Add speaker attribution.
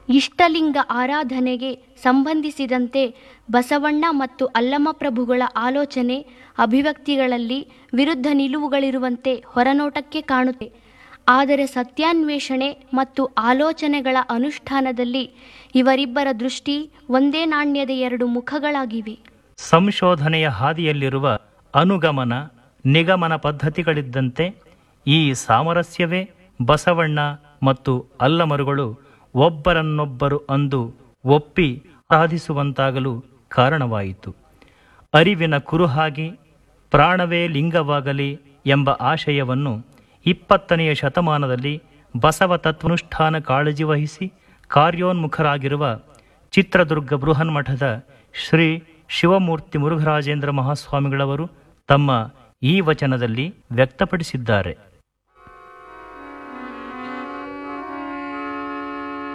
Speaker 1: ಇಷ್ಟಲಿಂಗ ಆರಾಧನೆಗೆ ಸಂಬಂಧಿಸಿದಂತೆ ಬಸವಣ್ಣ ಮತ್ತು ಅಲ್ಲಮಪ್ರಭುಗಳ ಆಲೋಚನೆ ಅಭಿವ್ಯಕ್ತಿಗಳಲ್ಲಿ ವಿರುದ್ಧ ನಿಲುವುಗಳಿರುವಂತೆ ಹೊರನೋಟಕ್ಕೆ ಕಾಣುತ್ತೆ ಆದರೆ ಸತ್ಯಾನ್ವೇಷಣೆ ಮತ್ತು ಆಲೋಚನೆಗಳ ಅನುಷ್ಠಾನದಲ್ಲಿ ಇವರಿಬ್ಬರ ದೃಷ್ಟಿ ಒಂದೇ ನಾಣ್ಯದ ಎರಡು ಮುಖಗಳಾಗಿವೆ
Speaker 2: ಸಂಶೋಧನೆಯ ಹಾದಿಯಲ್ಲಿರುವ ಅನುಗಮನ ನಿಗಮನ ಪದ್ಧತಿಗಳಿದ್ದಂತೆ ಈ ಸಾಮರಸ್ಯವೇ ಬಸವಣ್ಣ ಮತ್ತು ಅಲ್ಲಮರುಗಳು ಒಬ್ಬರನ್ನೊಬ್ಬರು ಅಂದು ಒಪ್ಪಿ ಸಾಧಿಸುವಂತಾಗಲು ಕಾರಣವಾಯಿತು ಅರಿವಿನ ಕುರುಹಾಗಿ ಪ್ರಾಣವೇ ಲಿಂಗವಾಗಲಿ ಎಂಬ ಆಶಯವನ್ನು ಇಪ್ಪತ್ತನೆಯ ಶತಮಾನದಲ್ಲಿ ಬಸವ ತತ್ವನುಷ್ಠಾನ ಕಾಳಜಿ ವಹಿಸಿ ಕಾರ್ಯೋನ್ಮುಖರಾಗಿರುವ ಚಿತ್ರದುರ್ಗ ಬೃಹನ್ಮಠದ ಶ್ರೀ ಶಿವಮೂರ್ತಿ ಮುರುಘರಾಜೇಂದ್ರ ಮಹಾಸ್ವಾಮಿಗಳವರು ತಮ್ಮ ಈ ವಚನದಲ್ಲಿ ವ್ಯಕ್ತಪಡಿಸಿದ್ದಾರೆ